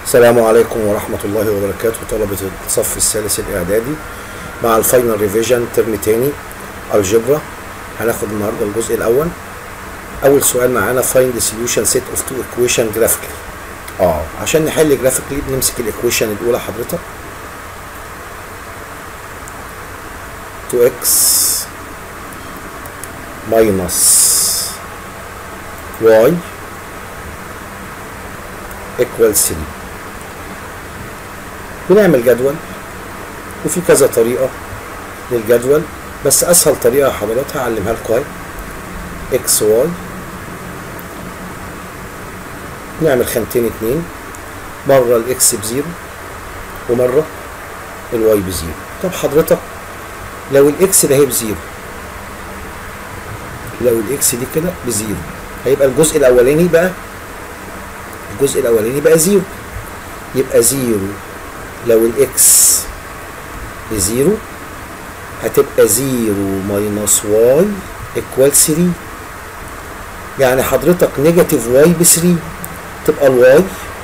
السلام عليكم ورحمة الله وبركاته طلبة الصف الثالث الإعدادي مع الفاينل ريفيجن ترم تاني الجبرا هناخد النهاردة الجزء الأول أول سؤال معانا find the solution set of two equation graphically اه عشان نحل جرافيكلي بنمسك الايكويشن الأولى حضرتك 2x minus y equals 3 بنعمل جدول وفي كذا طريقة للجدول بس أسهل طريقة حضرتك هعلمها لكم اهي اكس واي نعمل خانتين اتنين مرة الاكس بزيرو ومرة الواي بزيرو طب حضرتك لو الاكس ده هي بزيرو لو الاكس دي كده بزيرو هيبقى الجزء الاولاني بقى الجزء الاولاني بقى زيرو يبقى زيرو لو الاكس بزيرو هتبقى زيرو ماينس واي ايكوال 3 يعني حضرتك نيجاتيف واي ب 3 تبقى الواي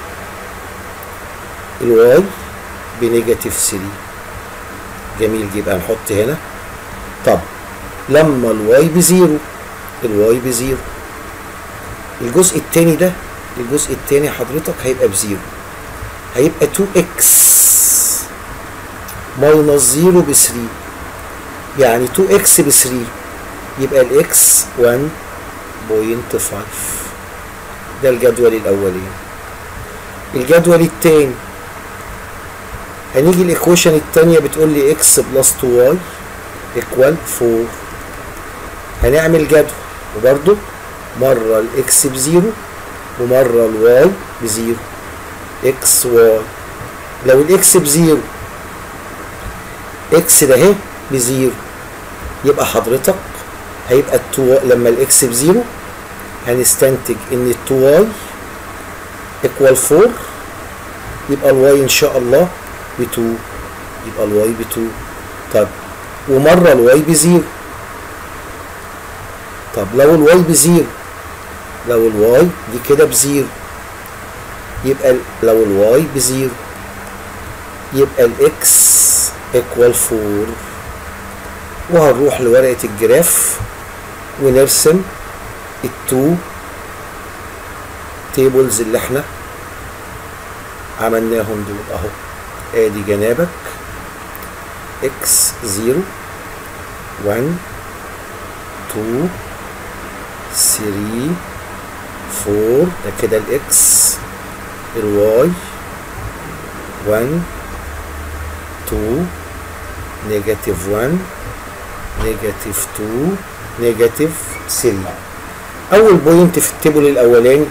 الواي بنيجاتيف 3 جميل يبقى نحط هنا طب لما الواي بزيرو الواي بزيرو الجزء التاني ده الجزء التاني حضرتك هيبقى بزيرو هيبقى 2x ماينس زيرو ب 3 يعني 2x ب 3 يبقى الاكس 1.5 ده الجدول الاولاني الجدول الثاني هنيجي الايكويشن الثانيه بتقول لي اكس بلس 2 واي ايكوال 4 هنعمل جدول وبرده مره الاكس بزيرو ومره الواي بزيرو اكس واي لو الاكس بزيرو اكس ده اهي بزيرو يبقى حضرتك هيبقى التو لما الاكس بزيرو هنستنتج ان التو واي ايكوال 4 يبقى الواي ان شاء الله ب 2 يبقى الواي ب 2 طب ومره الواي بزيرو طب لو الواي بزيرو لو الواي دي كده بزيرو يبقى لو الواي بزيرو يبقى الاكس ايكوال 4 وهنروح لورقة الجراف ونرسم التو تيبلز اللي احنا عملناهم دول اهو ادي جنابك اكس 0 1 2 3 4 ده كده الاكس الواي 1 2 نيجاتيف 1 نيجاتيف 2 نيجاتيف 3 اول بوينت في التيبل الاولاني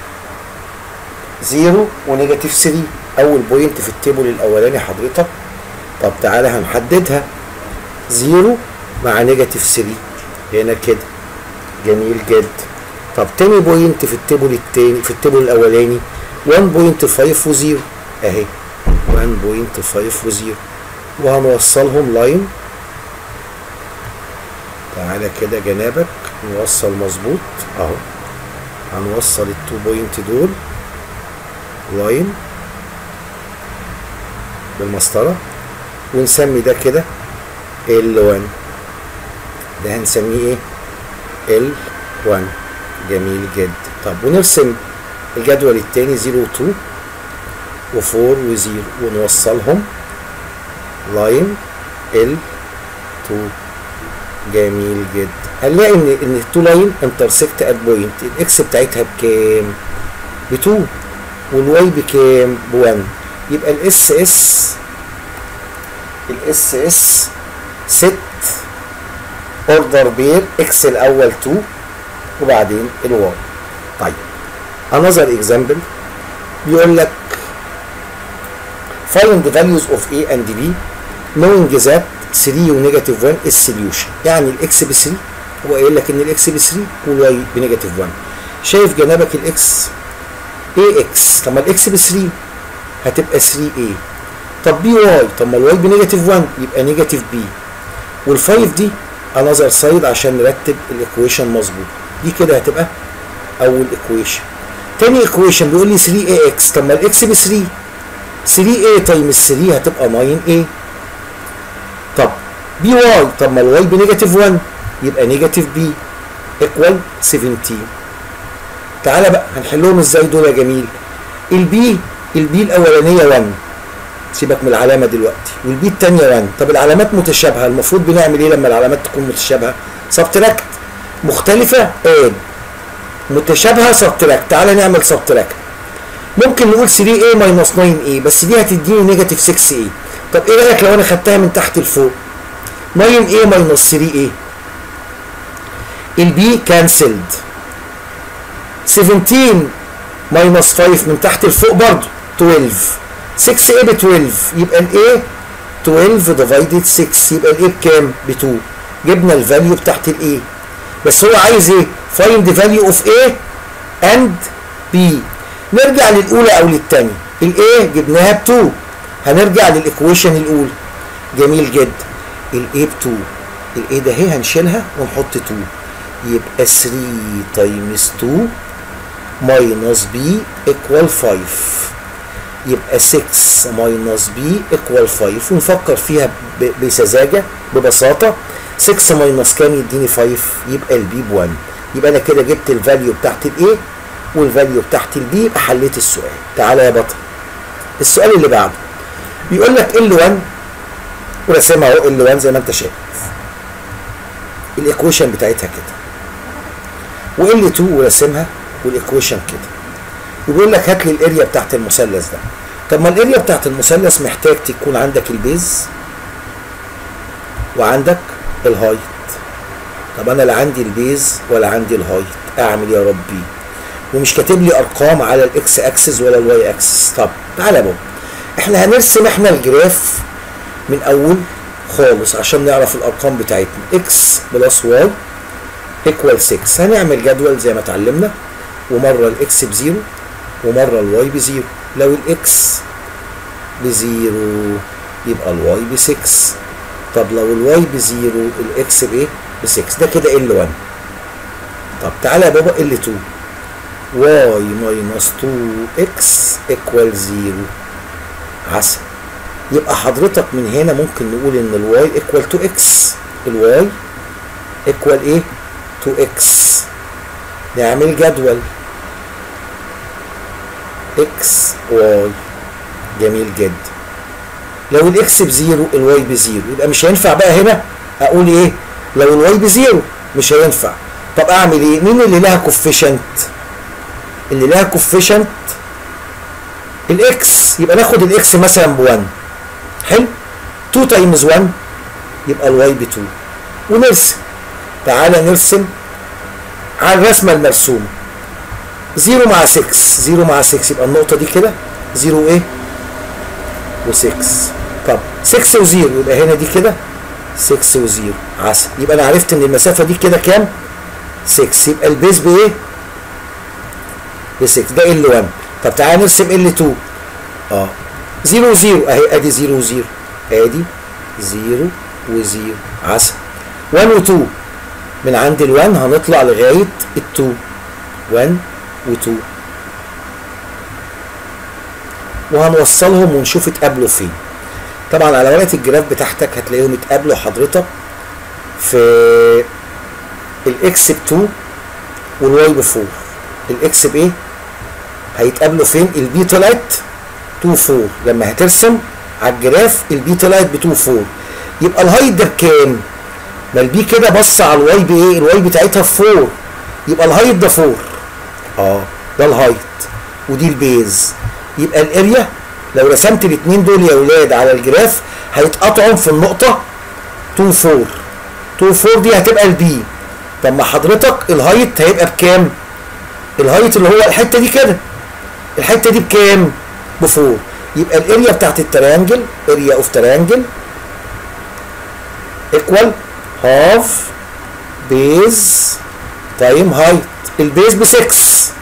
0 ونيجاتيف 3 اول بوينت في التيبل الاولاني حضرتك طب تعالى هنحددها 0 مع نيجاتيف 3 هنا كده جميل جدا طب تاني بوينت في التيبل التاني في التيبل الاولاني 1.5 و0 اهي 1.5 و0 وهنوصلهم لاين تعالى كده جنابك نوصل مظبوط اهو هنوصل التو بوينت دول لاين بالمسطرة ونسمي ده كده L1 ده هنسميه ايه L1 جميل جدا طب ونرسم الجدول التاني 0 و 2 و 4 و 0 ونوصلهم لاين ال 2 جميل جدا هنلاقي ان ان التو لاين انترسكت ات بوينت الاكس بتاعتها بكام؟ ب 2 والواي بكام؟ ب 1 يبقى الاس اس الاس اس ست اوردر بير اكس الاول 2 وبعدين الواي طيب another example بيقول لك find the values of A and B knowing that 3 ونيجاتيف 1 is solution يعني الاكس ب 3 هو قايل لك ان الاكس ب 3 والواي بنيجاتيف 1 شايف جنبك الاكس اي اكس طب ما الاكس ب 3 هتبقى 3 a طب بي واي طب ما الواي بنيجاتيف 1 يبقى نيجاتيف بي وال5 دي انذر سايد عشان نرتب الايكويشن مظبوط دي كده هتبقى اول ايكويشن تاني ايكويشن بيقول لي 3 اي اكس طب ما الاكس ب 3 3a تايمز 3 هتبقى 9a طب بي واي طب ما الواي بنيجاتيف 1 يبقى نيجاتيف بي ايكوال 17 تعالى بقى هنحلهم ازاي دول يا جميل البي البي الاولانيه 1 سيبك من العلامه دلوقتي والبي الثانيه 1 طب العلامات متشابهه المفروض بنعمل ايه لما العلامات تكون متشابهه سبتراكت مختلفه اد متشابهه سبتراكت تعالى نعمل سبتراكت ممكن نقول 3a ماينس 9a بس دي هتديني نيجاتيف 6a طب ايه رايك لو انا خدتها من تحت لفوق 9a ماينس 3a البي كانسلد 17 ماينس 5 من تحت لفوق برضه 12 6a ب 12 يبقى الايه 12 ديفايدد 6 يبقى الايه بكام؟ ب 2 جبنا الفاليو بتاعت الايه بس هو عايز ايه؟ find the value of A and B نرجع للأولى أو للثانية الA جبناها ب 2 هنرجع للإيكويشن الأولى جميل جدا الA ب 2 الA ده هي هنشيلها ونحط 2 يبقى 3 تايمز 2 ماينس B equal 5 يبقى 6 ماينس بي ايكوال 5 ونفكر فيها بسذاجه ببساطه 6 ماينس كام يديني 5 يبقى البي ب 1 يبقى انا كده جبت الفاليو بتاعت الايه والفاليو بتاعت البي يبقى حليت السؤال تعالى يا بطل السؤال اللي بعده بيقول لك ال 1 ورسمها اهو ال 1 زي ما انت شايف الايكويشن بتاعتها كده وال 2 ورسمها والايكويشن كده وبيقول لك هات لي الاريا بتاعت المثلث ده طب ما الاريا بتاعت المثلث محتاج تكون عندك البيز وعندك الهايت طب انا لا عندي البيز ولا عندي الهايت اعمل يا ربي ومش كاتب لي ارقام على الاكس اكسس ولا الواي اكسس طب تعالى يا بابا احنا هنرسم احنا الجراف من اول خالص عشان نعرف الارقام بتاعتنا اكس بلس واي ايكوال 6 هنعمل جدول زي ما اتعلمنا ومره الاكس بزيرو ومره الواي بزيرو لو الاكس بزيرو يبقى الواي ب 6 طب لو الواي بزيرو الاكس بايه؟ ب 6 ده كده ال 1 طب تعالى يا بابا ال 2 واي ماينس 2 اكس ايكوال 0 عسل يبقى حضرتك من هنا ممكن نقول ان الواي ايكوال 2 اكس الواي ايكوال ايه؟ 2 اكس نعمل جدول اكس واي جميل جدا لو الاكس بزيرو الواي بزيرو يبقى مش هينفع بقى هنا اقول ايه لو الواي بزيرو مش هينفع طب اعمل ايه مين اللي لها كوفيشنت اللي لها كوفيشنت الاكس يبقى ناخد الاكس مثلا ب 1 حلو 2 تايمز 1 يبقى الواي ب 2 ونرسم تعالى نرسم على الرسمه المرسومه 0 مع 6 0 مع 6 يبقى النقطة دي كده 0 ايه؟ و6 طب 6 و0 يبقى هنا دي كده 6 و0 عسل يبقى انا عرفت ان المسافة دي كده كام؟ 6 يبقى البيز بايه؟ ب 6 ده ال 1 طب تعالى نرسم ال 2 اه 0 و0 اهي ادي 0 و0 ادي 0 و0 عسل 1 و2 من عند ال 1 هنطلع لغاية ال 2 1 و2 وهنوصلهم ونشوف اتقابلوا فين طبعا على ورقه الجراف بتاعتك هتلاقيهم اتقابلوا حضرتك في الاكس ب 2 والواي ب 4 الاكس بايه هيتقابلوا فين البي طلعت 2 4 لما هترسم على الجراف البي طلعت ب 2 4 يبقى الهايت ده بكام ما البي كده بص على الواي بايه الواي بتاعتها 4 يبقى الهايت ده 4 اه ده الهايت ودي البيز يبقى الاريا لو رسمت الاثنين دول يا ولاد على الجراف هيتقطعوا في النقطه 2 4 2 4 دي هتبقى البي طب ما حضرتك الهايت هيبقى بكام الهايت اللي هو الحته دي كده الحته دي بكام ب 4 يبقى الاريا بتاعت التريانجل اريا اوف تريانجل ايكوال هاف بيز تايم هايت البيز ب 6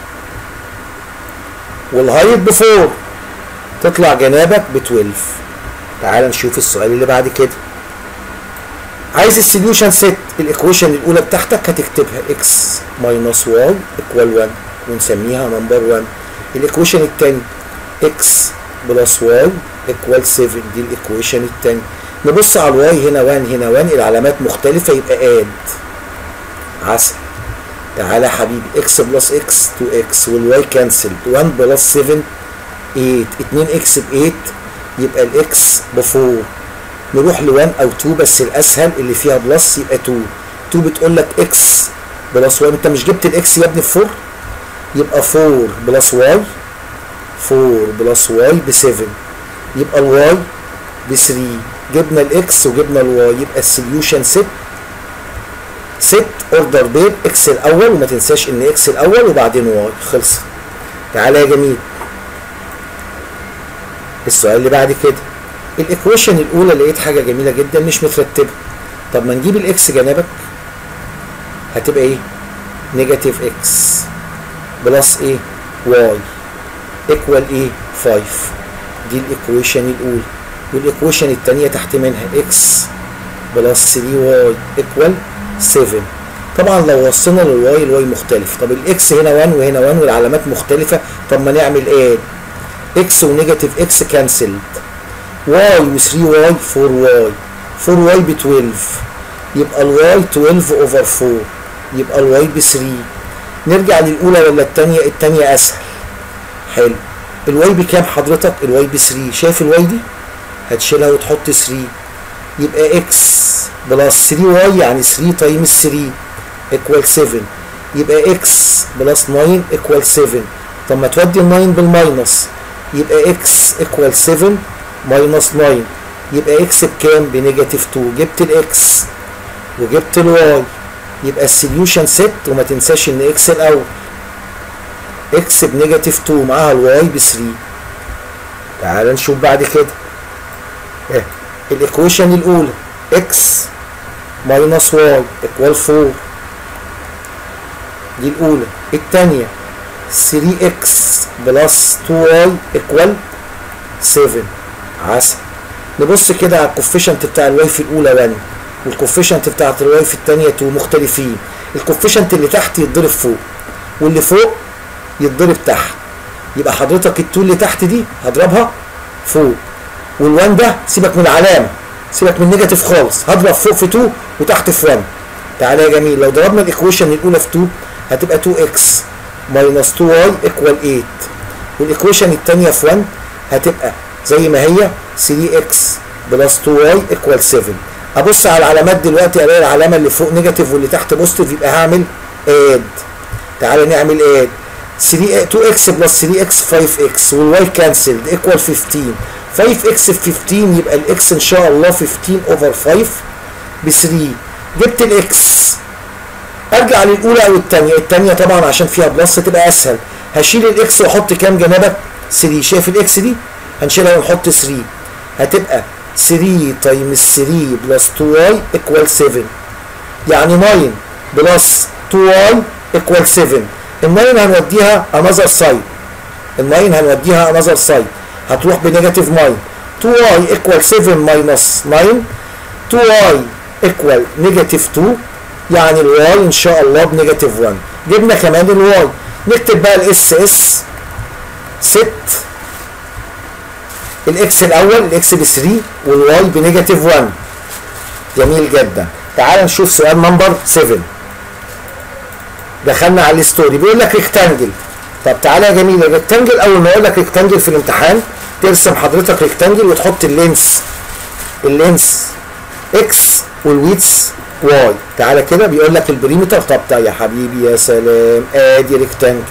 والهايت ب 4 تطلع جنابك ب 12 تعال نشوف السؤال اللي بعد كده عايز السوليوشن سيت الايكويشن الاولى بتاعتك هتكتبها اكس ماينس واي ايكوال 1 ونسميها نمبر 1 الايكويشن الثاني اكس بلس واي ايكوال 7 دي الايكويشن الثانيه نبص على الواي هنا 1 هنا 1 العلامات مختلفه يبقى اد عسل تعالى يا حبيبي اكس بلس اكس 2 اكس والواي كانسل 1 بلس 7 8 2 اكس ب 8 يبقى الاكس ب 4 نروح ل 1 او 2 بس الاسهل اللي فيها بلس يبقى 2 2 بتقول لك اكس بلس واي انت مش جبت الاكس يا ابني في 4 يبقى 4 بلس واي 4 بلس واي ب 7 يبقى الواي ب 3 جبنا الاكس وجبنا الواي يبقى السوليوشن ست ست اوردر بين اكس الاول وما تنساش ان اكس الاول وبعدين واي خلص تعالى يا جميل السؤال اللي بعد كده الايكويشن الاولى لقيت حاجه جميله جدا مش مترتبه طب ما نجيب الاكس جنبك هتبقى ايه نيجاتيف اكس بلس ايه واي ايكوال ايه 5 دي الايكويشن الاولى والايكويشن الثانيه تحت منها اكس بلس 3 واي ايكوال 7 طبعا لو وصلنا للواي الواي مختلف طب الاكس هنا 1 وهنا 1 والعلامات مختلفه طب ما نعمل ايه اكس ونيجاتيف اكس كانسلد واي و3 واي 4 واي 4 واي ب 12 يبقى الواي 12 اوفر 4 يبقى الواي ب 3 نرجع للاولى ولا الثانيه الثانيه اسهل حلو الواي بكام حضرتك الواي ب 3 شايف الواي دي هتشيلها وتحط 3 يبقى اكس بلس 3 واي يعني 3 تايمز 3 ايكوال 7 يبقى اكس بلس 9 ايكوال 7 طب ما تودي ال 9 بالماينس يبقى اكس ايكوال 7 ماينس 9 يبقى اكس بكام بنيجاتيف 2 جبت الاكس وجبت الواي يبقى السوليوشن ست وما تنساش ان اكس الاول اكس بنيجاتيف 2 معاها الواي ب 3 تعال نشوف بعد كده اه الايكويشن الاولى اكس ماينس واي ايكوال 4 دي الاولى الثانيه 3 اكس بلس 2 واي ايكوال 7 عسل نبص كده على الكوفيشنت بتاع الواي في الاولى 1 والكوفيشنت بتاعت الواي في الثانيه 2 مختلفين الكوفيشنت اللي تحت يتضرب فوق واللي فوق يتضرب تحت يبقى حضرتك التو اللي تحت دي هضربها فوق والوان ده سيبك من العلامه سيبك من نيجاتيف خالص هضرب فوق في 2 وتحت في 1 تعالى يا جميل لو ضربنا الايكويشن الاولى في 2 هتبقى 2 اكس ماينس 2 واي ايكوال 8 والايكويشن الثانيه في 1 هتبقى زي ما هي 3 اكس بلس 2 واي ايكوال 7 ابص على العلامات دلوقتي الاقي العلامه اللي فوق نيجاتيف واللي تحت بوزيتيف يبقى هعمل اد تعالى نعمل اد 3 2 اكس بلس 3 اكس 5 اكس والواي كانسلد ايكوال 15 5 اكس في 15 يبقى الاكس ان شاء الله 15 اوفر 5 ب 3 جبت الاكس ارجع للاولى او الثانيه الثانيه طبعا عشان فيها بلس تبقى اسهل هشيل الاكس واحط كام جنبك 3 شايف الاكس دي هنشيلها ونحط 3 هتبقى 3 تايمز 3 بلس 2 واي ايكوال 7 يعني 9 بلس 2 واي ايكوال 7 ال 9 هنوديها انذر سايد ال 9 هنوديها انذر سايد هتروح بنيجاتيف 9 2 واي ايكوال 7 ماينس 9 2 واي ايكوال نيجاتيف 2 يعني الواي ان شاء الله بنيجاتيف 1 جبنا كمان الواي نكتب بقى الاس اس ست الاكس الاول الاكس ب 3 والواي بنيجاتيف 1 جميل جدا تعال نشوف سؤال نمبر 7 دخلنا على الستوري بيقول لك ريكتانجل طب تعالى يا جميل الريكتانجل اول ما اقول لك ريكتانجل في الامتحان ترسم حضرتك ريكتانجل وتحط اللينس اللينس اكس والويتس واي تعالى كده بيقول لك البريمتر طب تعالى يا حبيبي يا سلام ادي ريكتانجل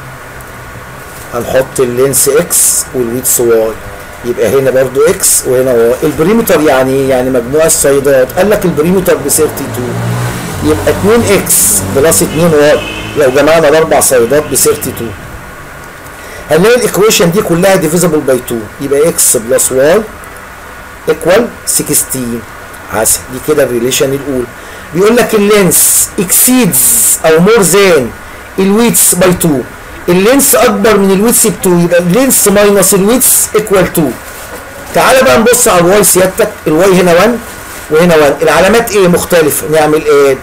هنحط اللينس اكس والويتس واي يبقى هنا برضو اكس وهنا واي البريمتر يعني ايه يعني مجموع السايدات قال لك البريمتر ب 32 يبقى 2 اكس بلس 2 واي لو جمعنا الاربع سايدات ب 32 هنلاقي الايكويشن دي كلها ديفيزبل باي 2 يبقى اكس بلس واي ايكوال 16 عسل دي كده الريليشن الاولى بيقول لك اللينس اكسيدز او مور ذان الويتس باي 2 اللينس اكبر من الويتس ب 2 يبقى اللينس ماينس الويتس ايكوال 2 تعالى بقى نبص على الواي سيادتك الواي هنا 1 وهنا 1 العلامات ايه مختلفه نعمل ايه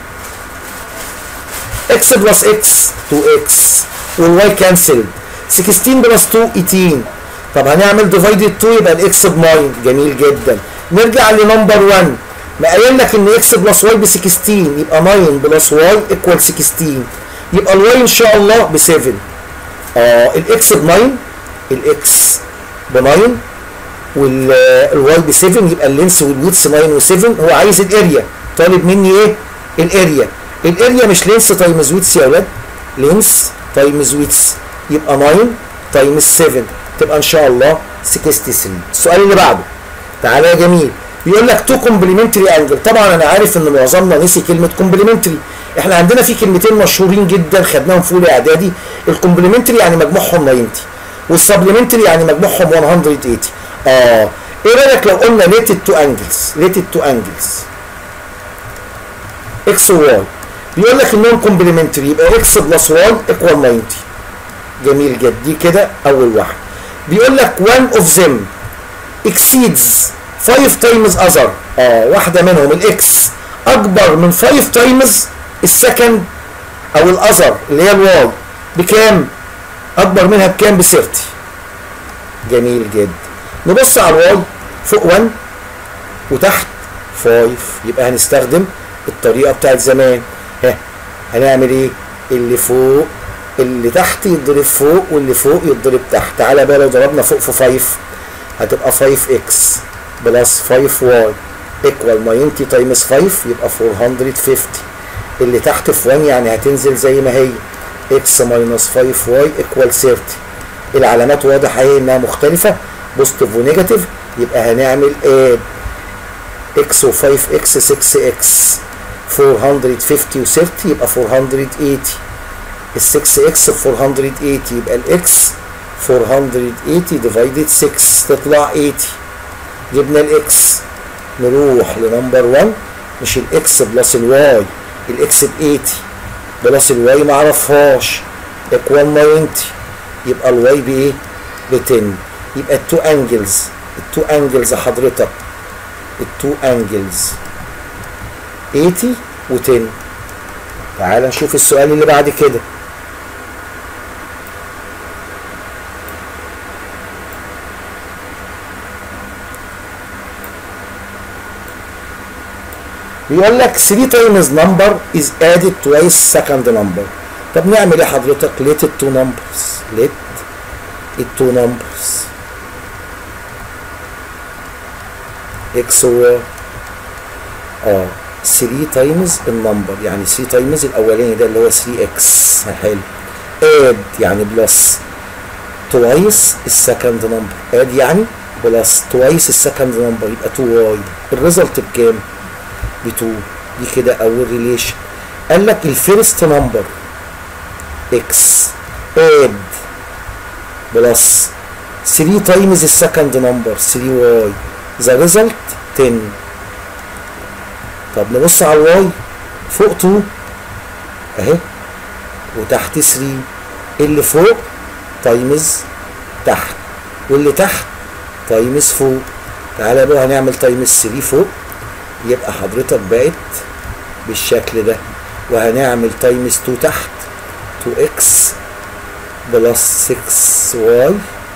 اكس بلس اكس 2 اكس والواي كانسل 16 بلس 2 18 طب هنعمل ديفايدد 2 يبقى الاكس ب 9 جميل جدا نرجع لنمبر 1 ما قايل لك ان اكس بلس واي ب 16 يبقى 9 بلس واي ايكوال 16 يبقى الواي ان شاء الله ب 7 اه الاكس ب 9 الاكس ب 9 والواي ب 7 يبقى اللينس والويتس 9 و7 هو عايز الاريا طالب مني ايه؟ الاريا الاريا مش لينس تايمز ويتس يا ولاد لينس تايمز ويتس يبقى 9 تايمز 7 تبقى ان شاء الله 63 السؤال اللي بعده تعالى يا جميل بيقول لك تو كومبليمنتري انجل طبعا انا عارف ان معظمنا نسي كلمه كومبليمنتري احنا عندنا في كلمتين مشهورين جدا خدناهم في اولى اعدادي الكومبليمنتري يعني مجموعهم 90 والسبلمنتري يعني مجموعهم 180 اه ايه رايك لو قلنا ريتد تو انجلز ريتد تو انجلز اكس وواي بيقول لك انهم كومبليمنتري يبقى اكس بلس واي ايكوال 90 جميل جدا دي كده اول واحد بيقول لك one of them exceeds 5 times other اه واحده منهم الاكس اكبر من 5 تايمز السكند او الاذر اللي هي الواي بكام اكبر منها بكام ب 30 جميل جدا نبص على الواي فوق 1 وتحت 5 يبقى هنستخدم الطريقه بتاعت زمان ها هنعمل ايه اللي فوق اللي تحت يتضرب فوق واللي فوق يتضرب تحت تعالى بقى لو ضربنا فوق في 5 هتبقى 5 اكس بلس 5 واي ايكوال 90 تايمز 5 يبقى 450 اللي تحت في 1 يعني هتنزل زي ما هي اكس ماينس 5 واي ايكوال 30 العلامات واضح اهي انها مختلفه بوزيتيف ونيجاتيف يبقى هنعمل اد اكس و5 اكس 6 اكس 450 و 30 يبقى 480 ال 6 اكس ب 480 يبقى الاكس 480 ديفايدد 6 تطلع 80 جبنا الاكس نروح لنمبر 1 مش الاكس بلس الواي الاكس ب 80 بلس الواي ما اعرفهاش ايكوال 90 يبقى الواي بايه؟ ب 10 يبقى التو انجلز التو انجلز حضرتك التو انجلز 80 و10 تعال نشوف السؤال اللي بعد كده بيقول لك 3 times number is added twice second number طب نعمل ايه حضرتك let it two numbers let it two numbers x و اه 3 times النمبر يعني 3 times الاولاني ده اللي هو 3x حلو add يعني بلس twice السكند نمبر add يعني بلس twice السكند نمبر يبقى 2y الريزلت بكام؟ ب 2 دي كده اول ريليشن قال لك الفيرست نمبر اكس اد بلس 3 تايمز السكند نمبر 3 واي ذا ريزلت 10 طب نبص على الواي فوق 2 اهي وتحت 3 اللي فوق تايمز تحت واللي تحت تايمز فوق تعالى بقى هنعمل تايمز 3 فوق يبقى حضرتك بقت بالشكل ده وهنعمل تايمز 2 تحت 2x بلس 6y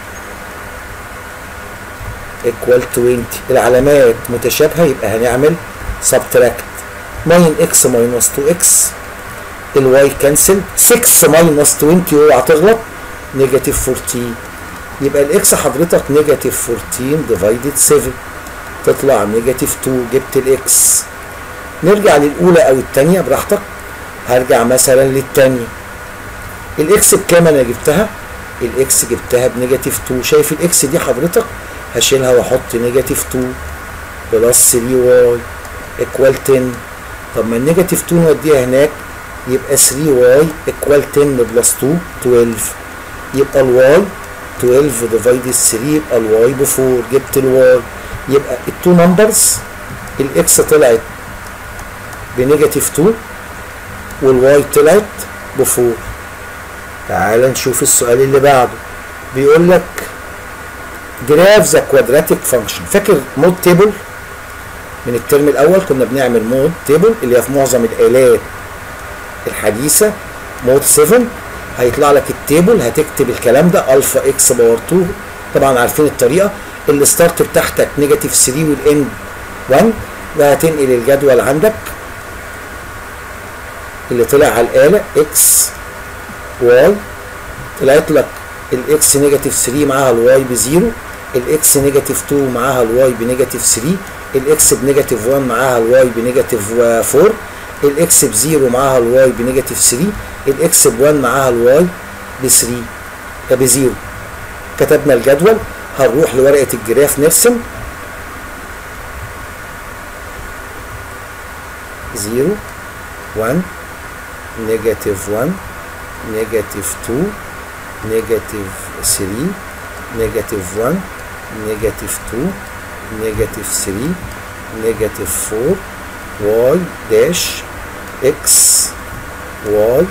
equal 20 العلامات متشابهة يبقى هنعمل subtract 9x minus 2x الواي كنسل 6 minus 20 اوعى تغلط نيجاتيف 14 يبقى الاكس حضرتك نيجاتيف 14 ديفايدد 7 تطلع نيجاتيف 2 جبت الاكس نرجع للاولى او الثانيه براحتك هرجع مثلا للثانيه الاكس بكام انا جبتها الاكس جبتها بنيجاتيف 2 شايف الاكس دي حضرتك هشيلها واحط نيجاتيف 2 بلس 3 واي ايكوال 10 طب ما النيجاتيف 2 نوديها هناك يبقى 3 واي ايكوال 10 بلس 2 12 يبقى الواي 12 ديفايد 3 يبقى الواي ب 4 جبت الواي يبقى التو نمبرز الاكس طلعت بنيجاتيف 2 والواي طلعت ب 4 تعال نشوف السؤال اللي بعده بيقول لك جراف ذا كوادراتيك فانكشن فاكر مود تيبل من الترم الاول كنا بنعمل مود تيبل اللي هي في معظم الالات الحديثه مود 7 هيطلع لك التيبل هتكتب الكلام ده الفا اكس باور 2 طبعا عارفين الطريقه الستارت بتاعتك نيجاتيف 3 والاند 1 وهتنقل الجدول عندك اللي طلع على الاله اكس واي طلعت لك الاكس نيجاتيف 3 معاها الواي بزيرو الاكس نيجاتيف 2 معاها الواي بنيجاتيف 3 الاكس بنيجاتيف 1 معاها الواي بنيجاتيف 4 الاكس بزيرو معاها الواي بنيجاتيف 3 الاكس ب 1 معاها الواي ب 3 بزيرو كتبنا الجدول هنروح لورقه الجراف نرسم 0 1 نيجاتيف 1 نيجاتيف 2 نيجاتيف 3 نيجاتيف 1 نيجاتيف 2 نيجاتيف 3 نيجاتيف 4 واي داش اكس واي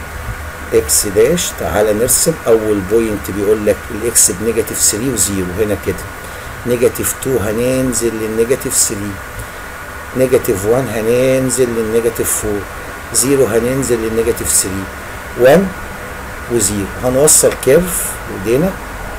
اكس داش تعالى نرسم اول بوينت بيقول لك الاكس بنيجاتيف 3 وزيرو هنا كده نيجاتيف 2 هننزل للنيجاتيف 3 نيجاتيف 1 هننزل للنيجاتيف 4 0 هننزل للنيجاتيف 3 1 وزيرو هنوصل كيرف ايدينا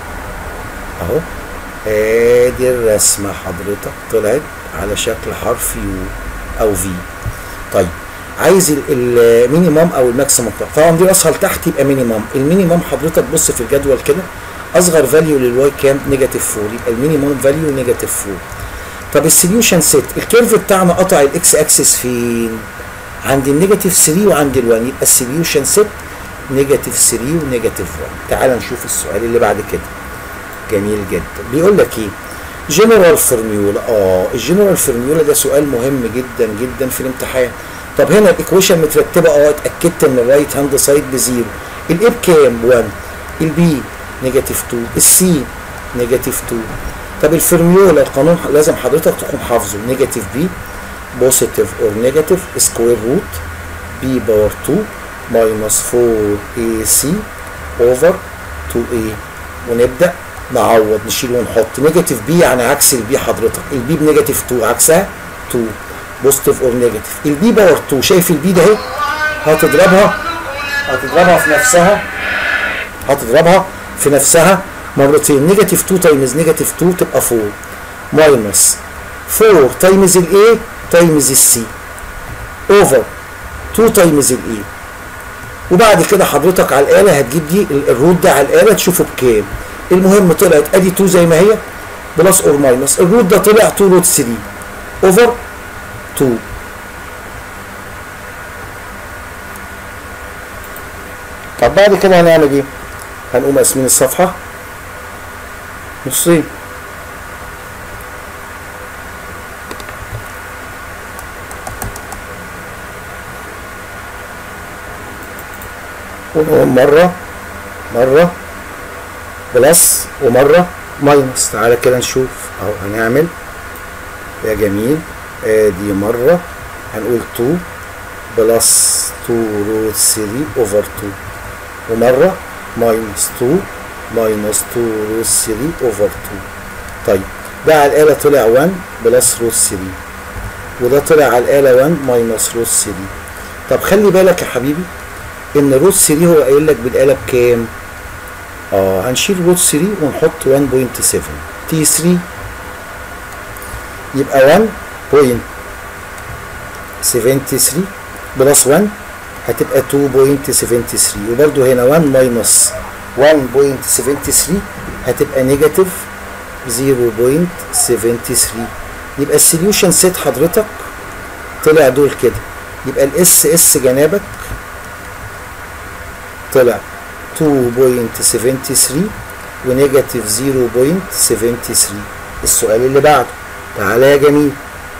اهو ادي الرسمه حضرتك طلعت على شكل حرف يو او في طيب عايز المينيمم او الماكسيمم طبعا دي اسهل تحت يبقى مينيمم المينيمم حضرتك بص في الجدول كده اصغر فاليو للواي كام نيجاتيف 4 يبقى المينيمم فاليو نيجاتيف 4 طب السوليوشن سيت الكيرف بتاعنا قطع الاكس اكسس فين عند النيجاتيف 3 وعند ال1 يبقى السوليوشن سيت نيجاتيف 3 ونيجاتيف 1 تعال نشوف السؤال اللي بعد كده جميل جدا بيقول لك ايه جنرال فورميولا اه الجنرال فورميولا ده سؤال مهم جدا جدا في الامتحان طب هنا الايكويشن مترتبه اه اتاكدت ان الرايت هاند سايد بزيرو الاي بكام 1 البي نيجاتيف 2 السي نيجاتيف 2 طب الفورميولا القانون لازم حضرتك تكون حافظه نيجاتيف بي بوزيتيف اور نيجاتيف سكوير روت بي باور 2 ماينس 4 اي سي اوفر 2 اي ونبدا نعوض نشيل ونحط نيجاتيف بي يعني عكس البي حضرتك البي بنيجاتيف 2 عكسها 2 بوزيتيف اور نيجاتيف البي باور 2 شايف البي ده اهي هتضربها هتضربها في نفسها هتضربها في نفسها مرتين نيجاتيف 2 تايمز نيجاتيف 2 تبقى 4 ماينس 4 تايمز الاي تايمز السي اوفر 2 تايمز الاي وبعد كده حضرتك على الاله هتجيب دي الروت ده على الاله تشوفه بكام المهم طلعت ادي 2 زي ما هي بلس اور ماينس الروت ده طلع 2 روت 3 اوفر 2 طب بعد كده هنعمل ايه؟ هنقوم قاسمين الصفحه نصين ونقوم مرة مرة بلس ومرة ماينس تعالى كده نشوف اهو هنعمل يا جميل ادي مرة هنقول 2 بلس 2 روت 3 اوفر 2 ومرة ماينس 2 ماينس 2 روت 3 اوفر 2 طيب ده على الآلة طلع 1 بلس روت 3 وده طلع على الآلة 1 ماينس روت 3 طب خلي بالك يا حبيبي ان روت 3 هو قايل لك بالآلة بكام؟ اه هنشيل روت 3 ونحط 1.7 تي 3 يبقى 1.73 بلس 1 هتبقى 2.73 وبرده هنا 1 ماينس 1.73 هتبقى نيجاتيف 0.73 يبقى السوليوشن سيت حضرتك طلع دول كده يبقى الاس اس جنابك طلع 2.73 ونيجاتيف 0.73 السؤال اللي بعده تعالى يا جميل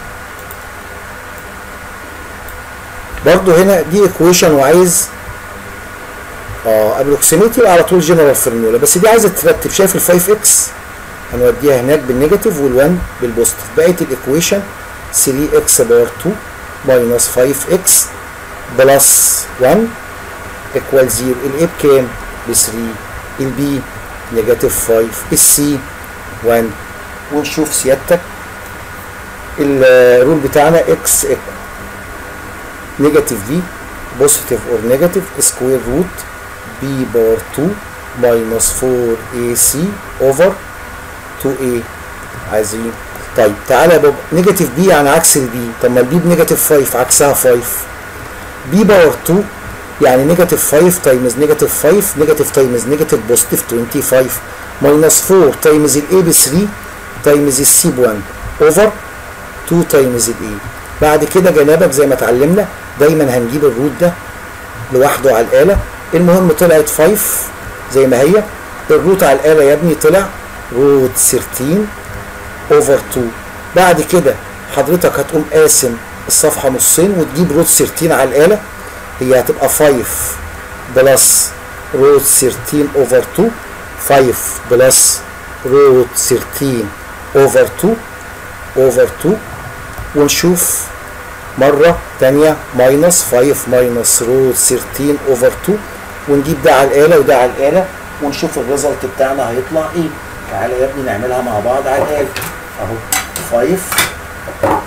برضو هنا دي ايكويشن وعايز اه ابروكسيميتي على طول جنرال فورمولا بس دي عايزه ترتب شايف ال 5 اكس هنوديها هناك بالنيجاتيف وال1 بالبوزيتيف بقت الايكويشن 3 اكس باور 2 ماينس 5 اكس بلس 1 ايكوال 0 الاي بكام؟ ب 3 البي نيجاتيف 5 السي 1 ونشوف سيادتك الرول بتاعنا اكس ايكوال نيجاتيف بي بوزيتيف اور نيجاتيف سكوير روت بي باور 2 ماينس 4 اي سي اوفر 2 ايه عايزين طيب تعالى يا بابا نيجاتيف بي يعني عكس البي طب ما البي بنيجاتيف 5 عكسها 5 بي باور 2 يعني نيجاتيف 5 تايمز نيجاتيف 5 نيجاتيف تايمز نيجاتيف بوزيتيف 25 ماينس 4 تايمز الاي ب 3 تايمز السي ب 1 اوفر 2 تايمز الاي بعد كده جنابك زي ما اتعلمنا دايما هنجيب الروت ده لوحده على الاله المهم طلعت 5 زي ما هي الروت على الاله يا ابني طلع روت 13 اوفر 2 بعد كده حضرتك هتقوم قاسم الصفحه نصين وتجيب روت 13 على الاله هي هتبقى 5 بلس روت 13 اوفر 2 5 بلس روت 13 اوفر 2 اوفر 2 ونشوف مرة تانية ماينس 5 ماينس روت 13 اوفر 2 ونجيب ده على الآلة وده على الآلة ونشوف الريزلت بتاعنا هيطلع ايه تعالى يا ابني نعملها مع بعض على الآلة اهو 5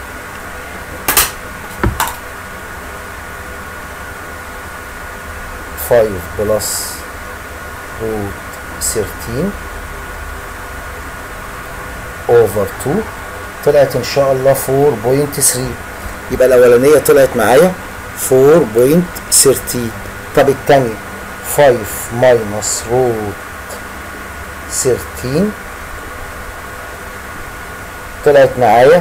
5 بلس روت 13 اوفر 2 طلعت ان شاء الله 4.3 يبقى الاولانيه طلعت معايا 4.13 طب الثانيه 5 ماينس روت 13 طلعت معايا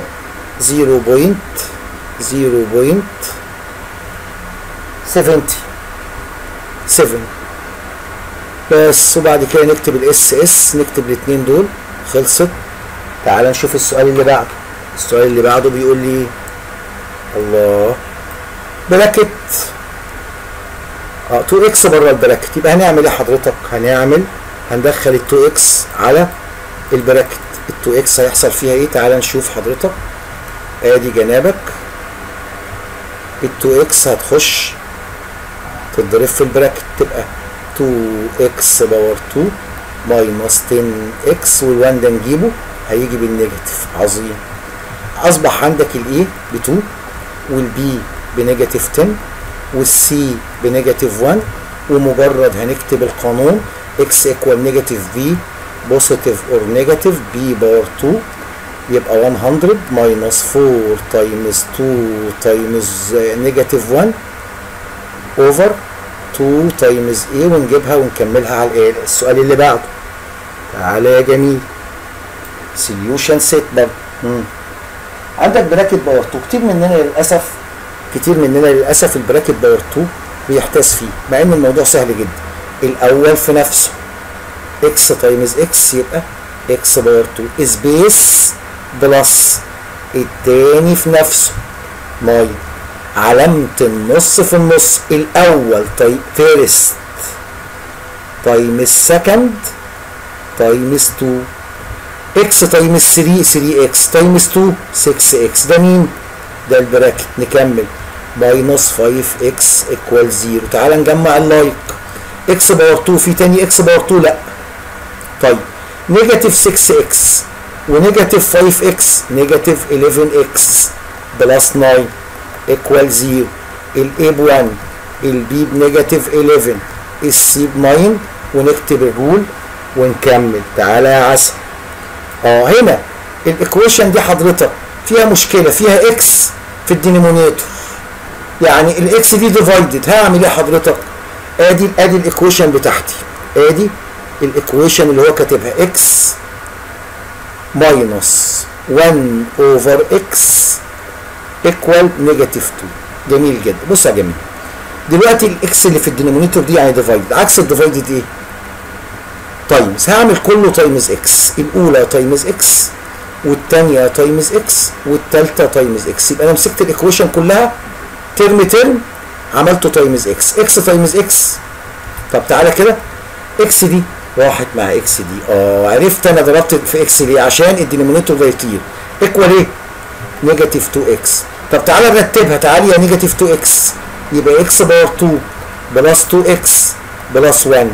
0.0.70 7 بس وبعد كده نكتب الاس اس نكتب الاثنين دول خلصت تعال نشوف السؤال اللي بعده السؤال اللي بعده بيقول لي الله براكت اه 2 اكس بره البراكت يبقى هنعمل ايه حضرتك هنعمل هندخل ال 2 اكس على البراكت ال 2 اكس هيحصل فيها ايه تعال نشوف حضرتك ادي جنابك ال 2 اكس هتخش تتضرب في البراكت تبقى 2 اكس باور 2 ماينس 10 اكس وال1 ده نجيبه هيجي بالنيجاتيف عظيم اصبح عندك الاي ب 2 والبي بنيجاتيف 10 والسي بنيجاتيف 1 ومجرد هنكتب القانون x ايكوال نيجاتيف بي بوزيتيف اور نيجاتيف بي باور 2 يبقى 100 ماينس 4 تايمز 2 تايمز نيجاتيف 1 اوفر 2 تايمز ايه ونجيبها ونكملها على الايه السؤال اللي بعده تعالى يا جميل سوليوشن سيت برضه عندك براكت باور 2 كتير مننا للاسف كتير مننا للاسف البراكت باور 2 بيحتاس فيه مع ان الموضوع سهل جدا الاول في نفسه اكس تايمز اكس يبقى اكس باور 2 سبيس بلس التاني في نفسه ماي علامة النص في النص الأول طيب فيرست تايمز سكند تايمز 2 اكس تايمز 3 3 اكس تايمز 2 6 اكس ده مين؟ ده البراكت نكمل ماينس 5 اكس ايكوال 0 تعال نجمع اللايك اكس باور 2 في تاني اكس باور 2 لا طيب نيجاتيف 6 اكس ونيجاتيف 5 اكس نيجاتيف 11 اكس بلس 9 ايكوال 0 الاي ب 1 البي بنيجاتيف 11 السي ب 9 ونكتب الرول ونكمل تعالى يا عسل اه هنا الايكويشن دي حضرتك فيها مشكله فيها اكس في الدينومينيتور يعني الاكس دي ديفايدد هعمل ايه حضرتك ادي ادي الايكويشن بتاعتي ادي الايكويشن اللي هو كاتبها اكس ماينس 1 اوفر اكس ايكوال نيجاتيف 2 جميل جدا بص يا جميل دلوقتي الاكس اللي في الدينومينيتور دي يعني ديفايدد عكس الديفايدد ايه تايمز هعمل كله تايمز اكس الاولى تايمز اكس والثانيه تايمز اكس والثالثه تايمز اكس يبقى انا مسكت الايكويشن كلها ترم ترم عملته تايمز اكس اكس تايمز اكس طب تعالى كده اكس دي راحت مع اكس دي اه عرفت انا ضربت في اكس ليه عشان الدينومينيتور ده يطير ايكوال ايه نيجاتيف 2 اكس طب تعالى نرتبها تعالى يا نيجاتيف 2 اكس يبقى اكس باور 2 بلس 2 اكس بلس 1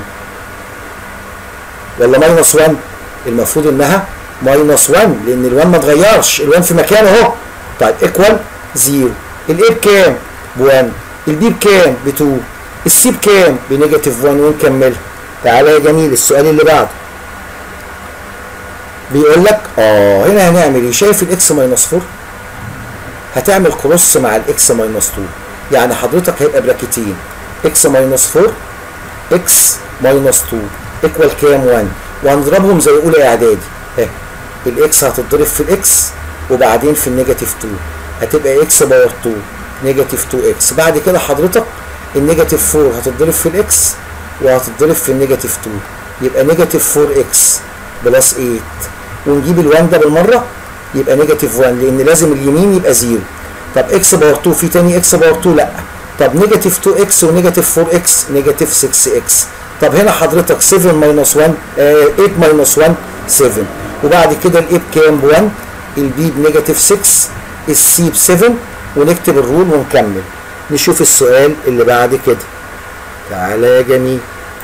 ولا ماينس 1 المفروض انها ماينس 1 لان ال1 ما اتغيرش ال1 في مكانه اهو طيب ايكوال 0 الاي بكام؟ ب 1 البي بكام؟ ب 2 السي بكام؟ بنيجاتيف 1 ونكملها تعالى يا جميل السؤال اللي بعده بيقول لك اه هنا هنعمل ايه شايف الاكس ماينس 4 هتعمل كروس مع الاكس ماينس 2 يعني حضرتك هيبقى براكتين اكس ماينس 4 اكس ماينس 2 ايكوال كام 1 وهنضربهم زي اولى اعدادي اهي الاكس هتتضرب في الاكس وبعدين في النيجاتيف 2 هتبقى اكس باور 2 نيجاتيف 2 اكس بعد كده حضرتك النيجاتيف 4 هتتضرب في الاكس وهتتضرب في النيجاتيف 2 يبقى نيجاتيف 4 اكس بلس 8 ونجيب ال1 ده بالمره يبقى نيجاتيف 1 لان لازم اليمين يبقى 0 طب اكس باور 2 في تاني اكس باور 2 لا طب نيجاتيف 2 اكس ونيجاتيف 4 اكس نيجاتيف 6 اكس طب هنا حضرتك 7 ماينس 1 آه 8 ماينس 1 7 وبعد كده الاي بكام ب 1 البي بنيجاتيف 6 السي ب 7 ونكتب الرول ونكمل نشوف السؤال اللي بعد كده تعالى يا جميل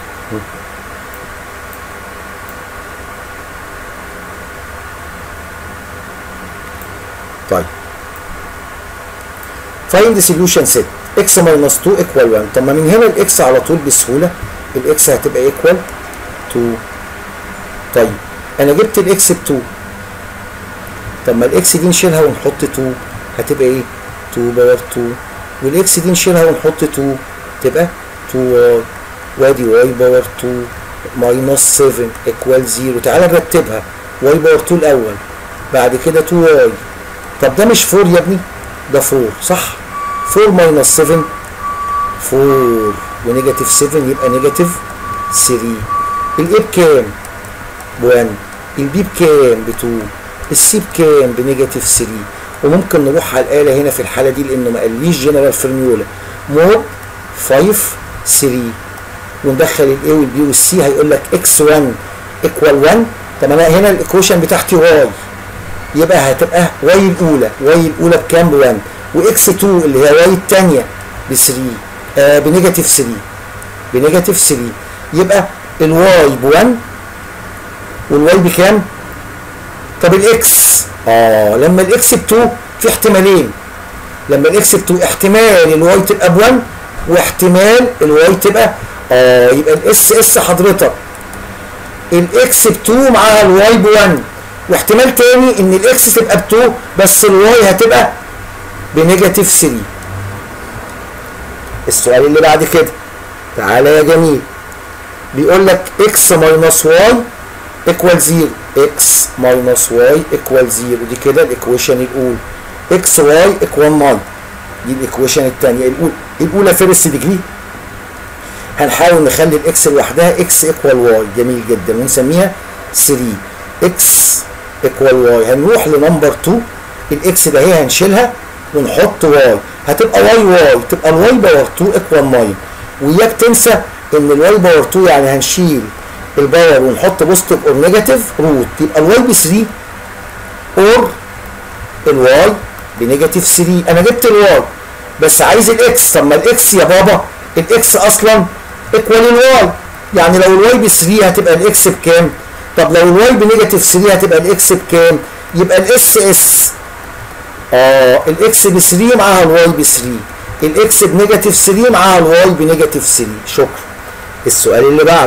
طيب find the solution set x minus 2 equal 1 طب ما من هنا الاكس على طول بسهوله الاكس هتبقى equal 2 طيب انا جبت الاكس ب 2 طب ما الاكس دي نشيلها ونحط 2 هتبقى ايه 2 باور 2 والاكس دي نشيلها ونحط 2 تبقى 2 واي وادي واي باور 2 ماينس 7 ايكوال 0 تعالى نرتبها واي باور 2 الاول بعد كده 2 واي طب ده مش 4 يا ابني ده 4 صح 4 ماينس 7 4 ونيجاتيف 7 يبقى نيجاتيف 3 الاي بكام؟ ب 1 البي بكام؟ ب 2 السي بكام؟ بنيجاتيف 3 وممكن نروح على الآلة هنا في الحالة دي لأنه ما قاليش جنرال فرميولا مور 5 3 وندخل الاي والبي والسي هيقول لك اكس 1 ايكوال 1 طب انا هنا الايكويشن بتاعتي واي يبقى هتبقى واي الاولى واي الاولى بكام ب 1 واكس 2 اللي هي واي الثانيه ب 3 آه بنيجاتيف 3 بنيجاتيف 3 يبقى الواي ب 1 والواي بكام؟ طب الاكس اه لما الاكس ب 2 في احتمالين لما الاكس ب 2 احتمال الواي تبقى ب 1 واحتمال الواي تبقى اه يبقى الاس اس حضرتك الاكس ب 2 معاها الواي ب 1 واحتمال تاني ان الاكس تبقى ب 2 بس الواي هتبقى بنيجاتيف 3 السؤال اللي بعد كده تعالى يا جميل بيقول لك اكس ماينس واي ايكوال 0 اكس ماينس واي ايكوال 0 دي كده الايكويشن الاولى اكس واي ايكوال 9 دي الايكويشن الثانيه الاولى الاولى فيرست ديجري هنحاول نخلي الاكس لوحدها اكس ايكوال واي جميل جدا ونسميها 3 اكس ايكوال واي هنروح لنمبر 2 الاكس ده هي هنشيلها ونحط واي هتبقى واي واي تبقى الواي باور 2 ايكوال 9 وياك تنسى ان الواي باور 2 يعني هنشيل الباور ونحط بوزيتيف اور نيجاتيف روت يبقى الواي ب 3 اور الواي بنيجاتيف 3 انا جبت الواي بس عايز الاكس طب ما الاكس يا بابا الاكس اصلا ايكوال الواي يعني لو الواي ب 3 هتبقى الاكس بكام؟ طب لو الواي بنيجاتيف 3 هتبقى الاكس بكام؟ يبقى الاس اس اه الاكس ب 3 معاها الواي ب 3 الاكس بنيجاتيف 3 معاها الواي بنيجاتيف 3 شكرا السؤال اللي بعده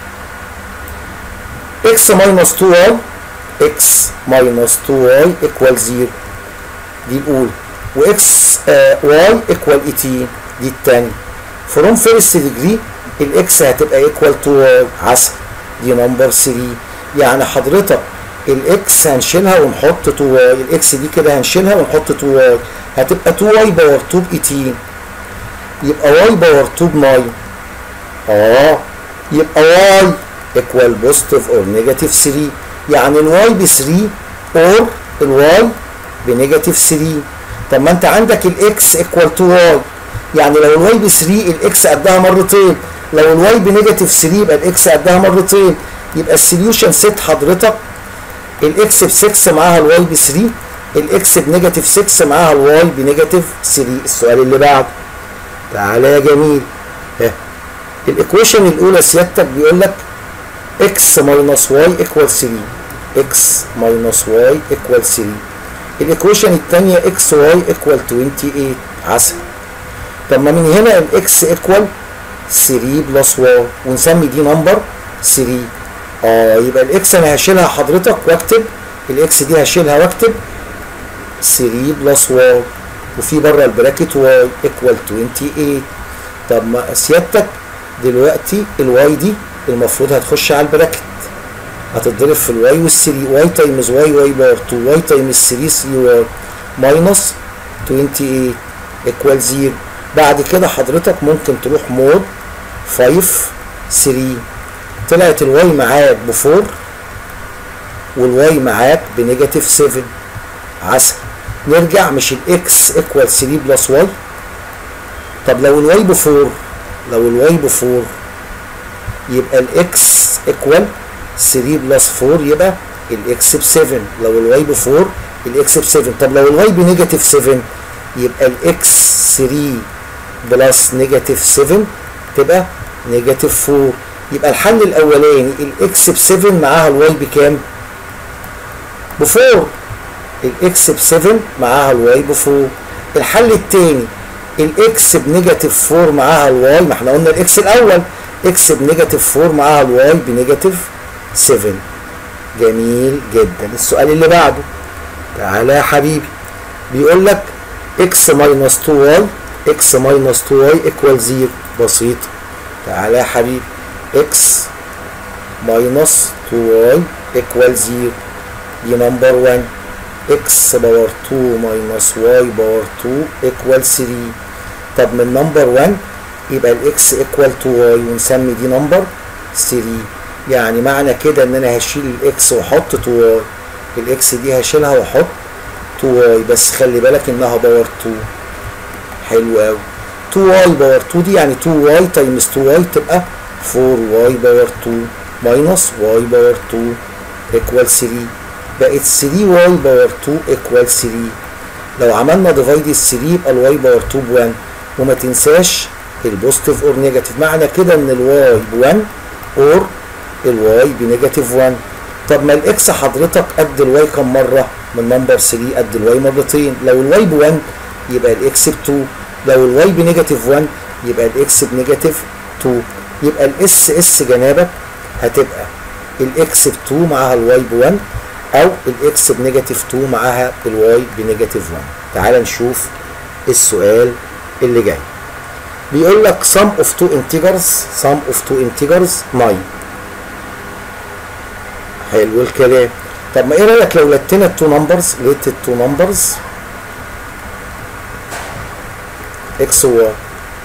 x ماينس 2 واي x ماينس 2 واي ايكوال 0 دي الاولى واكس واي ايكوال 18 دي الثانيه فروم فيرست ديجري الاكس هتبقى ايكوال 2 واي عسل دي نمبر 3 يعني حضرتك الاكس هنشيلها ونحط 2 واي الاكس دي كده هنشيلها ونحط 2 واي هتبقى 2 واي باور 2 ب 18 يبقى واي باور 2 ب 9 اه يبقى واي ايكوال بوزيتيف اور نيجاتيف 3 يعني الواي ب 3 اور الواي بنيجاتيف 3 طب ما انت عندك الاكس ايكوال 2 واي يعني لو الواي ب 3 الاكس قدها مرتين لو الواي بنيجاتيف 3 يبقى الاكس قدها مرتين يبقى السوليوشن سيت حضرتك الاكس ب 6 معاها الواي ب 3 الاكس بنيجاتيف 6 معاها الواي بنيجاتيف 3 السؤال اللي بعده تعالى يا جميل ها الايكويشن الاولى سيادتك بيقول لك x ماينس y ايكوال 3 x ماينس y ايكوال 3 الايكويشن الثانيه xy ايكوال 28 عسل طب ما من هنا الاكس ايكوال 3 بلس y ونسمي دي نمبر 3 اه يبقى الاكس انا هشيلها حضرتك واكتب الاكس دي هشيلها واكتب 3 بلس واي وفي بره البراكت واي ايكوال 28 طب ما سيادتك دلوقتي الواي دي المفروض هتخش على البراكت هتتضرب في الواي والثري واي تايمز واي واي باور 2 واي تايمز 3 3 واي ماينس 28 ايكوال 0 بعد كده حضرتك ممكن تروح مود 5 3 طلعت الواي معاك ب 4 والواي معاك بنيجاتيف 7 عسل نرجع مش الاكس ايكوال 3 بلس واي طب لو الواي ب 4 لو الواي ب 4 يبقى الاكس ايكوال 3 بلس 4 يبقى الاكس ب 7 لو الواي ب 4 الاكس ب 7 طب لو الواي بنيجاتيف 7 يبقى الاكس 3 بلس نيجاتيف 7 تبقى نيجاتيف 4 يبقى الحل الاولاني الاكس ب 7 معاها الواي بكام؟ ب 4 الاكس ب 7 معاها الواي ب 4 الحل الثاني الاكس بنيجاتيف 4 معاها الواي ما احنا قلنا الاكس الاول اكس بنيجاتيف 4 معاها الواي بنيجاتيف 7 جميل جدا السؤال اللي بعده تعالى يا حبيبي بيقول لك اكس ماينس 2 واي اكس ماينس 2 واي ايكوال 0 بسيطه تعالى يا حبيبي اكس ماينس 2 واي ايكوال 0 دي نمبر 1 اكس باور 2 ماينس واي باور 2 ايكوال 3 طب من نمبر 1 يبقى الاكس ايكوال 2 واي ونسمي دي نمبر 3 يعني معنى كده ان انا هشيل الاكس واحط 2 واي الاكس دي هشيلها واحط 2 واي بس خلي بالك انها باور 2 حلو قوي 2 واي باور 2 دي يعني 2 واي تايمز 2 واي تبقى 4 واي باور 2 ماينس واي باور 2 ايكوال 3 بقت 3 واي باور 2 ايكوال 3 لو عملنا ديفايد 3 يبقى الواي باور 2 ب 1 وما تنساش البوزيتيف اور نيجاتيف معنى كده ان الواي ب 1 اور الواي بنيجاتيف 1 طب ما الاكس حضرتك قد الواي كم مره من نمبر 3 قد الواي مرتين لو الواي ب 1 يبقى الاكس ب 2 لو الواي بنيجاتيف 1 يبقى الاكس بنيجاتيف 2 يبقى الاس اس جنابك هتبقى الاكس ب 2 معاها الواي ب 1 او الاكس بنيجاتيف 2 معاها الواي بنيجاتيف 1 تعال نشوف السؤال اللي جاي بيقول لك sum of two integers sum of two integers 9 حلو الكلام طب ما ايه رايك لو لتنا التو نمبرز لقيت التو نمبرز اكس وواي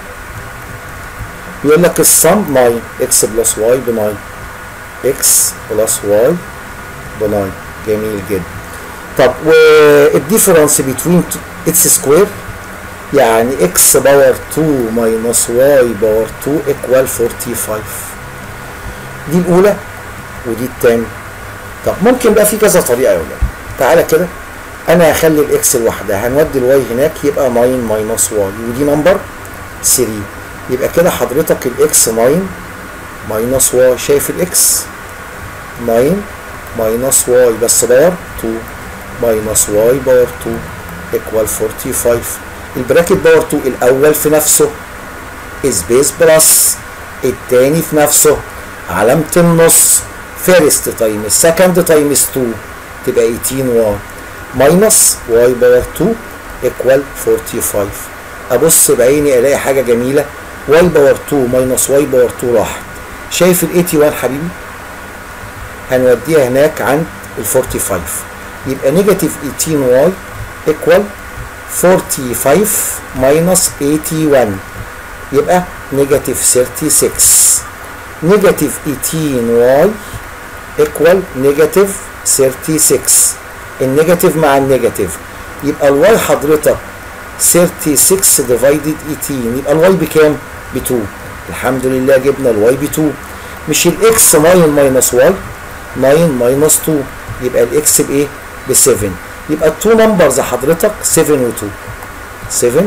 يقول لك السم 9 اكس بلس واي ب 9 اكس بلس واي ب 9 جميل جدا طب والديفرنس بين اتس سكوير يعني اكس باور 2 ماينس واي باور 2 ايكوال 45 دي الاولى ودي الثانيه طب ممكن بقى في كذا طريقه يا ولاد تعالى كده انا هخلي الاكس لوحدها هنودي الواي هناك يبقى 9 ماينس واي ودي نمبر 3 يبقى كده حضرتك الاكس 9 ماينس واي شايف الاكس 9 ماينس واي بس باور 2 ماينس واي باور 2 ايكوال 45 البراكت باور 2 الاول في نفسه سبيس بلس التاني في نفسه علامة النص فيرست تايمز سكند تايمز 2 تبقى 18 واي ماينس واي باور 2 ايكوال 45 ابص بعيني الاقي حاجه جميله واي باور 2 ماينس واي باور 2 راحت شايف ال 81 حبيبي هنوديها هناك عند ال 45 يبقى نيجاتيف 18 واي ايكوال 45 ماينس 81 يبقى نيجاتيف 36 نيجاتيف 18 واي ايكوال نيجاتيف 36 النيجاتيف مع النيجاتيف يبقى الواي حضرتك 36 ديفايدد 18 يبقى الواي بكام؟ ب 2 الحمد لله جبنا الواي ب 2 مش الاكس 9 ماينس واي 9 ماينس 2 يبقى الاكس بايه؟ ب 7 يبقى التو نمبرز حضرتك 7 و 2 7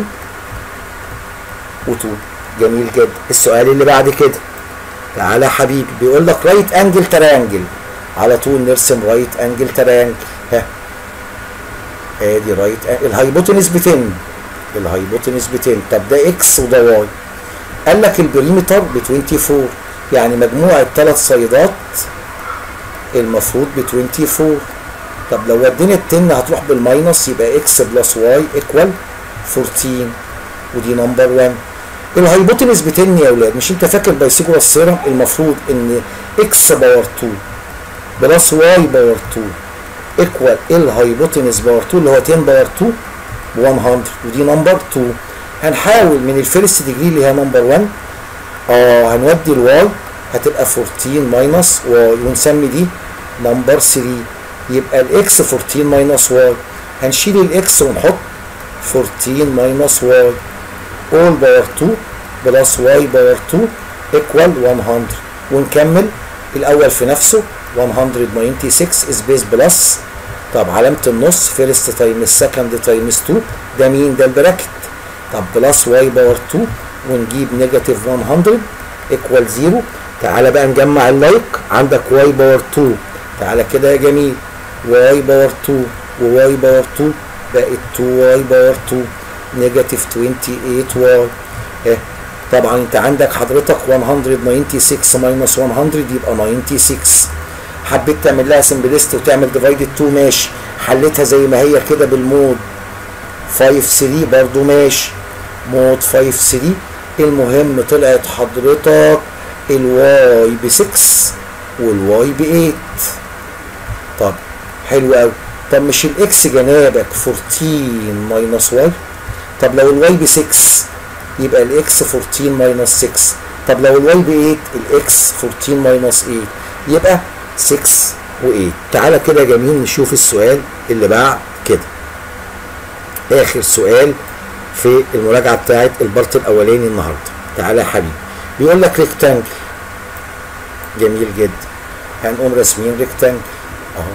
و 2 جميل جدا السؤال اللي بعد كده تعالى يا حبيبي بيقول لك رايت انجل ترانجل على طول نرسم رايت انجل ترانجل ها ادي رايت الهايبوتنس ب 10 الهايبوتنس ب 10 طب ده اكس وده واي قال لك البريمتر ب 24 يعني مجموع الثلاث صيدات المفروض ب 24 طب لو ودينا التن هتروح بالماينس يبقى اكس بلس واي ايكوال 14 ودي نمبر 1 الهايبوتنس ب 10 يا اولاد مش انت فاكر بايثاغورس ثيرم المفروض ان اكس باور 2 بلس واي باور 2 ايكوال الهايبوتنس باور 2 اللي هو 10 باور 2 ب 100 ودي نمبر 2 هنحاول من الفيرست ديجري اللي هي نمبر 1 اه هنودي الواي هتبقى 14 ماينس واي ونسمي دي نمبر 3 يبقى الاكس 14 ماينس واي هنشيل الاكس ونحط 14 ماينس واي all باور 2 بلس واي باور 2 equal 100 ونكمل الاول في نفسه 196 سبيس بلس طب علامة النص فيرست تايمز سكند تايمز 2 ده مين ده البراكت طب بلس واي باور 2 ونجيب نيجاتيف 100 ايكوال 0 تعالى بقى نجمع اللايك عندك واي باور 2 تعالى كده يا جميل واي باور 2 وواي باور 2 بقت 2 واي باور 2 نيجاتيف 28 واي اه طبعا انت عندك حضرتك 196 ماينس 100 يبقى 96 حبيت تعمل لها سمبلست وتعمل ديفايدد 2 ماشي حليتها زي ما هي كده بالمود 5 3 برضو ماشي مود 5 3 المهم طلعت حضرتك الواي ب 6 والواي ب 8 طب حلو قوي طب مش الاكس جنابك 14 ماينس واي طب لو الواي ب 6 يبقى الاكس 14 ماينس 6 طب لو الواي ب 8 الاكس 14 ماينس 8 يبقى 6 و8 تعالى كده يا جميل نشوف السؤال اللي بعد كده اخر سؤال في المراجعه بتاعت البارت الاولاني النهارده تعالى يا حبيبي بيقول لك ريكتانجل جميل جدا هنقوم راسمين ريكتانجل اهو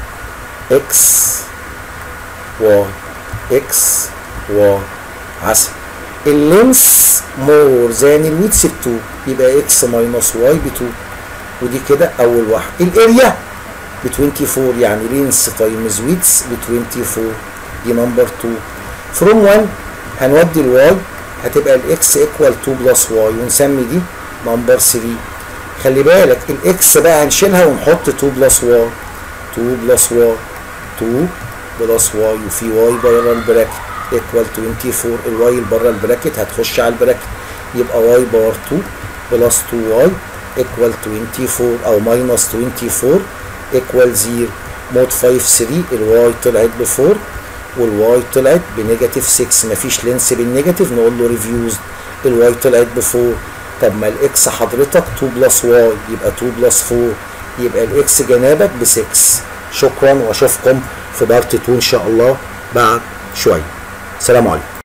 اكس واي اكس واي عسل اللينس مور ذان الويتس ب 2 يبقى اكس ماينس واي ب 2 ودي كده اول واحد الاريا ب 24 يعني لينس تايمز ويتس ب 24 دي نمبر 2 فروم 1 هنودي الواي هتبقى الاكس ايكوال 2 بلس واي ونسمي دي نمبر 3 خلي بالك الاكس بقى هنشيلها ونحط 2 بلس واي 2 بلس واي 2 بلس واي وفي واي بره البراكت ايكوال 24 الواي اللي بره البراكت هتخش على البراكت يبقى واي باور 2 بلس 2 واي ايكوال 24 او ماينس 24 ايكوال 0 مود 5 3 الواي طلعت ب 4 والواي طلعت بنيجاتيف 6 مفيش لينس بالنيجاتيف نقول له ريفيوز الواي طلعت ب 4 طب ما الاكس حضرتك 2 بلس واي يبقى 2 بلس 4 يبقى الاكس جنابك ب 6 شكرا واشوفكم في بارت 2 ان شاء الله بعد شويه سلام عليكم